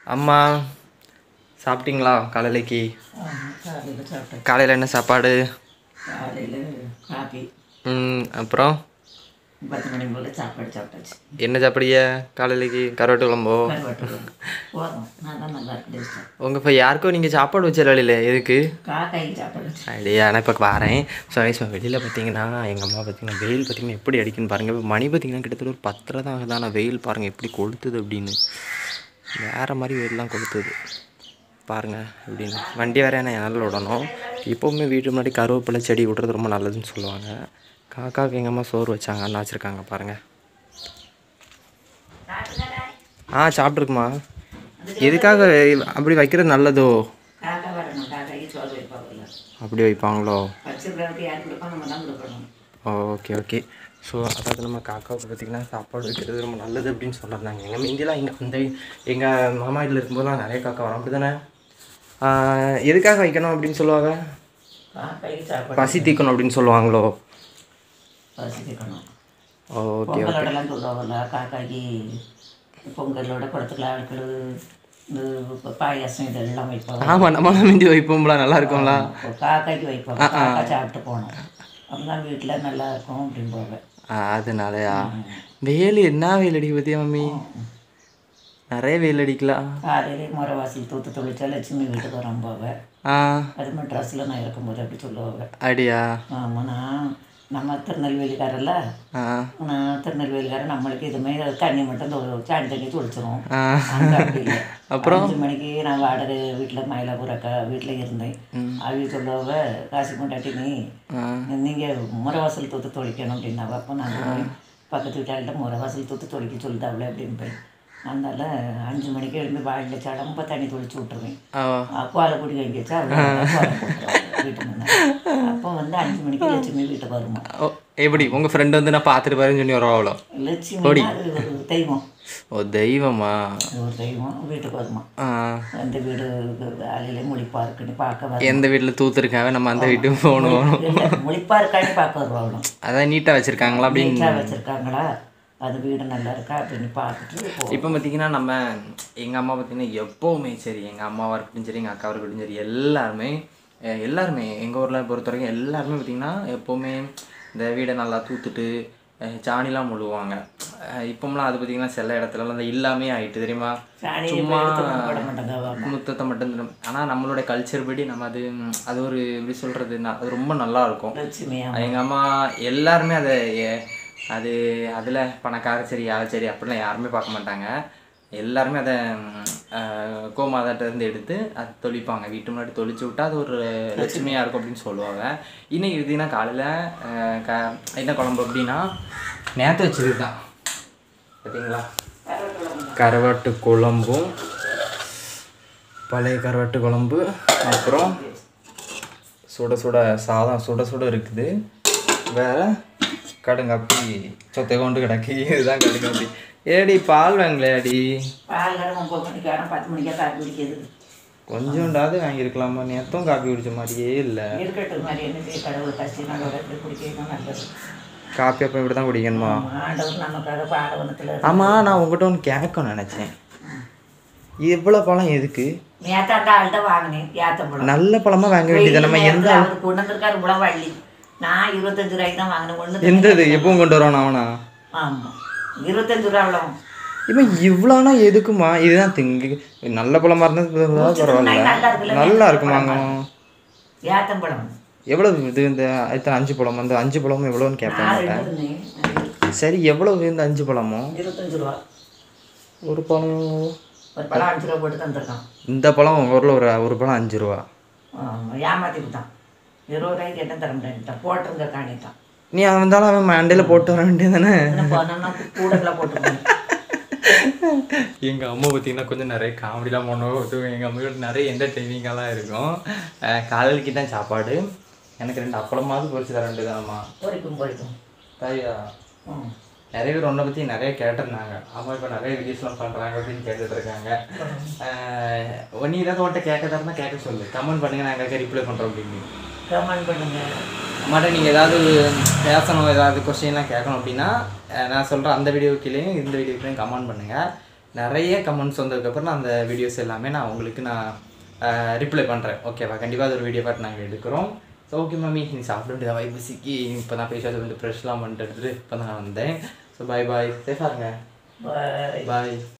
அம்மா சாப்பிட்டீங்களா காலையிலைக்கு காலையில் சாப்பிட்டேன் காலையில் என்ன சாப்பாடு காலையில் காபி ம் அப்புறம் பத்து மணி போல் சாப்பாடு சாப்பிட்டாச்சு என்ன சாப்பிடுங்க காலையிலைக்கு கருவாட்டு குழம்போ கருவாட்டு குழம்பு. போதும் நல்லா நல்லா இருக்கு டேஸ்ட்டாக உங்கள் இப்போ யாருக்கும் நீங்கள் சாப்பாடு வச்சிடல எதுக்கு காக்காய்க்கு சாப்பாடு வச்சு அப்படியா நான் இப்போ வரேன் ஸோ ஐஸ் வெளியில் பார்த்தீங்கன்னா எங்கள் அம்மா பார்த்தீங்கன்னா வெயில் பார்த்தீங்கன்னா எப்படி அடிக்குன்னு பாருங்கள் இப்போ மணி பார்த்தீங்கன்னா கிட்டத்தட்ட ஒரு பத்தரை தான் ஆகுது ஆனால் வெயில் பாருங்கள் எப்படி கொளுத்துது அப்படின்னு வேறு மாதிரி வெயில்லாம் கொளுத்துது பாருங்கள் அப்படின்னு வண்டி வேற என்ன என்னால் விடணும் இப்போவுமே வீட்டு முன்னாடி கருவேப்பிலை செடி விடுறது ரொம்ப நல்லதுன்னு சொல்லுவாங்க காக்காவுக்கு எங்கள் அம்மா சோறு வச்சாங்க அண்ணா வச்சுருக்காங்க பாருங்கள் ஆ சாப்பிட்ருக்குமா எதுக்காக அப்படி வைக்கிறது நல்லதோ காக்கா வரணும் காக்காய்க்கு சோறு வைப்பாங்கல்ல அப்படி வைப்பாங்களோ வச்சிருக்கிறதுக்கு யார் கொடுப்போம் நம்ம தான் கொடுக்கணும் ஓகே ஓகே ஸோ அதாவது நம்ம காக்காவுக்கு பார்த்திங்கன்னா சாப்பாடு வைக்கிறது ரொம்ப நல்லது அப்படின்னு சொல்லியிருந்தாங்க எங்கள் மீந்திலாம் இங்கே அந்த எங்கள் மாமா வீட்டில் இருக்கும்போதெல்லாம் நிறைய காக்கா வரும் அப்படி தானே எதுக்காக வைக்கணும் அப்படின்னு சொல்லுவாங்க காக்காய்க்கு சாப்பாடு பசி தீக்கணும் அப்படின்னு சொல்லுவாங்களோ வசிக்கணும் ஓகே பொங்கலோடலாம் சொல்லுவாங்கல்ல காக்காய்க்கு பொங்கலோட குளத்துல ஆட்கள் இந்த பாயாசம் இதெல்லாம் வைப்பாங்க ஆமாம் நம்மளாம் மீந்தி வைப்போம்ல நல்லா இருக்கும்ல அப்போ காக்காய்க்கு வைப்பாங்க காக்கா சாப்பிட்டு போகணும் அப்பதான் வீட்டில் நல்லா இருக்கும் அப்படிம்பாங்க ஆ, அதனாலயா வெயில் என்ன வெயில் அடிக்க பற்றியா மம்மி நிறைய வெயில் அடிக்கலாம் காலையிலே முறை வாசல் தூத்து தொழிச்சா லட்சுமி வீட்டுக்கு வரோம்பாங்க ஆ அது மெட்ராஸில் நான் இருக்கும்போது அப்படி சொல்லுவாங்க அப்படியா ஆமாம் நான் நம்ம திருநெல்வேலிக்காரல்ல ஆ நான் திருநெல்வேலிக்காரன் நம்மளுக்கு இதுமே தண்ணி மட்டும் தொ- சாணி தண்ணி தொளிச்சிரும் ஆ அங்கே அப்படி இல்லை அப்புறம்? அஞ்சு மணிக்கு நான் வாடகை வீட்டில் மயிலாப்பூர் அக்கா வீட்டில் இருந்தேன் அவங்க சொல்லுவாங்க காசி கொண்டாட்டி நீ ஆ நீங்கள் முறவாசல் தூத்து தொளிக்கணும் அப்படின்னாவ அப்போ நான் போய் பக்கத்து வீட்டாள்கிட்ட முறவாசல் தூத்து தொளிக்க சொல்லிட்டாவில அப்படின்னு போய் அதனால அஞ்சு மணிக்கு எழுப்பி வாயில் சடம்ப தண்ணி தொளிச்சு விட்டுருவேன் ஆ கோலை பிடி வாங்கி வச்சா வீட்டு முன்ன அப்போ வந்து அஞ்சு மணிக்கு லட்சுமி வீட்டுக்கு வருமா ஓ எப்படி உங்கள் ஃப்ரெண்டு வந்து நான் பார்த்துட்டு பாருன்னு சொல்லி வருவாங்களோ லட்சுமி அது ஒரு தெய்வம் ஓ தெய்வமா அது ஒரு தெய்வம் வீட்டுக்கு வருமா ஆ அந்த வீடு அலையில முழிப்பா இருக்குன்னு பார்க்க வரும் எந்த வீட்டில் தூத்துருக்காங்க நம்ம அந்த வீட்டுக்கு போகணும் இல்லை முழிப்பா இருக்கான்னு பார்க்க வருவாங்க அதான் நீட்டாக வச்சுருக்காங்களா அப்படின்னு நீட்டாக வச்சுருக்காங்களா அது வீடு நல்லா இருக்கா அப்படின்னு பார்த்துட்டு போ இப்போ பார்த்தீங்கன்னா நம்ம எங்கள் அம்மா பார்த்தீங்கன்னா எப்போவுமே சரி எங்கள் அம்மாவாக இருக்கட்டும் சரி எங்கள் அக்காவாக இருக்கட்டும் சரி எல்லாருமே அஹ் எல்லாருமே எங்கள் ஊரில் பொறுத்த வரைக்கும் எல்லாருமே பார்த்தீங்கன்னா எப்போவுமே இந்த வீடை நல்லா தூத்துட்டு அஹ் சாணிலாம் முழுவாங்க அஹ் இப்போம்லாம் அது பார்த்தீங்கன்னா சில இடத்துலலாம் அந்த இல்லாமே ஆயிட்டு தெரியுமா சாணி சும்மா போட மாட்டாங்க முத்தத்தை மட்டும் ஆனால் நம்மளோட கல்ச்சர் படி நம்ம அது ம், அது ஒரு எப்படி சொல்கிறது அது ரொம்ப நல்லா இருக்கும் லட்சுமியா எங்கள் அம்மா எல்லாருமே அதை எ- அது அதில் பணக்கார சரி யார் சரி அப்படிலாம் யாருமே பார்க்க மாட்டாங்க எல்லாருமே அதை ம், அஹ், கோமாதாட்ட இருந்து எடுத்து அது தொளிப்பாங்க வீட்டு முன்னாடி தொளிச்சு விட்டா அது ஒரு லட்சுமியாக இருக்கும் அப்படின்னு சொல்லுவாங்க இன்னைக்கு பார்த்தீங்கன்னா காலையில் க என்ன குழம்பு அப்படின்னா நேற்று வச்சது தான் பார்த்தீங்களா கருவாட்டு குழம்பும் பழைய கருவாட்டு குழம்பு அப்புறம் சுட சுட சாதம் சுட சுட இருக்குது வேற கடுங்காப்பி சொத்தை கொண்டு கிடக்கு இதுதான் கடுங்காப்பி ஏடி பால் வாங்கலையாடி பால் கடை ஒம்பது மணிக்கு வரோம் பத்து மணிக்கா காப்பி குடிக்கிறது கொஞ்சோண்டாவது வாங்கியிருக்கலாமா நேற்றும் காப்பி குடிச்ச மாதிரியே இல்லை இருக்கட்டும் மாதிரி என்ன செய்ய கடவுள் கஷ்டம் நல்ல இப்படி குடிக்கணும் நல்லது காப்பி அப்போ இப்படி தான் குடிக்கணுமா ஆண்டவர் நமக்காக பாடவனத்தில் ஆமாம் நான் உங்ககிட்ட ஒன்று கேட்க நினச்சேன் இவ்வளோ பழம் எதுக்கு நேற்று அந்த ஆள்கிட்ட வாங்கினேன் ஏத்தம்பழம் நல்ல பழமாக வாங்க வேண்டியது நம்ம எந்த அவர் கொண்டு வந்திருக்காரு இவ்வளோ வள்ளி நான் இருபத்தஞ்சு ரூபாய்க்கு தான் வாங்கினேன் ஒன்று எந்தது எப்பவும் கொண்டு வரோம் அவனா ஆமாம் இருபத்தஞ்சு ரூபா அவ்வளோ இவன் இவ்வளோனா எதுக்குமா இதுதான் திங்கு நல்ல பழமா இருந்தால் பரவாயில்ல நல்லா இருக்குல்ல நல்லா இருக்குமாங்க ஏத்தம்பழம் எவ்வளோ இது இந்த இத்தனை அஞ்சு பழம் அந்த அஞ்சு பழமும் எவ்வளோன்னு கேட்பேன் நான் ரெண்டு இருந்தேன் சரி எவ்வளவு இந்த அஞ்சு பழமும் இருபத்தஞ்சு ரூபா ஒரு பழம் ஒரு பழம் அஞ்சு ரூபா போட்டு தந்திருக்கான் இந்த பழம் உங்கள் ஊரில் ஒரு ஒரு பழம் அஞ்சு ரூபா ஆமாம் ஏமாற்றி விட்டான் இருபது ரூபாய்க்கு என்ன தர முடியாதுட்டான் போட்டிருங்க காணிட்டான் நீ அவன் வந்தாலும் அவன் மண்டையில் போட்டு வர வேண்டியது தானே இன்னும் போனோம்னா கூடலாம் போட்டுருக்கேன் எங்கள் அம்மா பார்த்தீங்கன்னா கொஞ்சம் நிறைய காமெடிலாம் பண்ணுவோம் எங்கள் அம்மா நிறைய என்டர்டெய்னிங்காலாம் இருக்கும் காலையிலக்கு தான் சாப்பாடு எனக்கு ரெண்டு அப்பளமாவது பொரிச்சு தர வேண்டியதாம்மா பொறிக்கும் பொறிக்கும் தாயா ம் நிறைய பேர் உன்னை பற்றி நிறைய கேட்டிருந்தாங்க அம்மா இப்போ நிறைய வீடியோஸ்லாம் பண்ணுறாங்க அப்படின்னு கேட்டுட்டு இருக்காங்க ஆஹ் நீ ஏதாவது உன்ட்ட கேட்க தரனா கேட்க சொல்லு கமெண்ட் பண்ணுங்க நாங்கள் ரிப்ளை பண்ணுறோம் அப்படின்னு கமெண்ட் பண்ணுங்க அம்மாட்ட நீங்கள் ஏதாவது பேசணும் ஏதாவது கொஸ்டின்லாம் கேட்கணும் அப்படின்னா அஹ் நான் சொல்கிற அந்த வீடியோ கீழேயும் இந்த வீடியோ கீழேயும் கமெண்ட் பண்ணுங்கள் நிறைய கமெண்ட்ஸ் வந்ததுக்கப்புறம் நான் அந்த வீடியோஸ் எல்லாமே நான் உங்களுக்கு நான் ரிப்ளை பண்ணுறேன் ஓகேவா கண்டிப்பாக அது ஒரு வீடியோ பார்த்து நாங்கள் எடுக்கிறோம் ஸோ ஓகே மம்மி நீ சாப்பிட வேண்டியதா வைபசிக்கு இப்போ தான் பேசாத வந்து ப்ரெஷ்லாம் பண்ணிட்டு எடுத்துட்டு இப்போ தான் நான் வந்தேன் ஸோ பாய் பாய் சேஃபாக இருங்க பாய் பாய்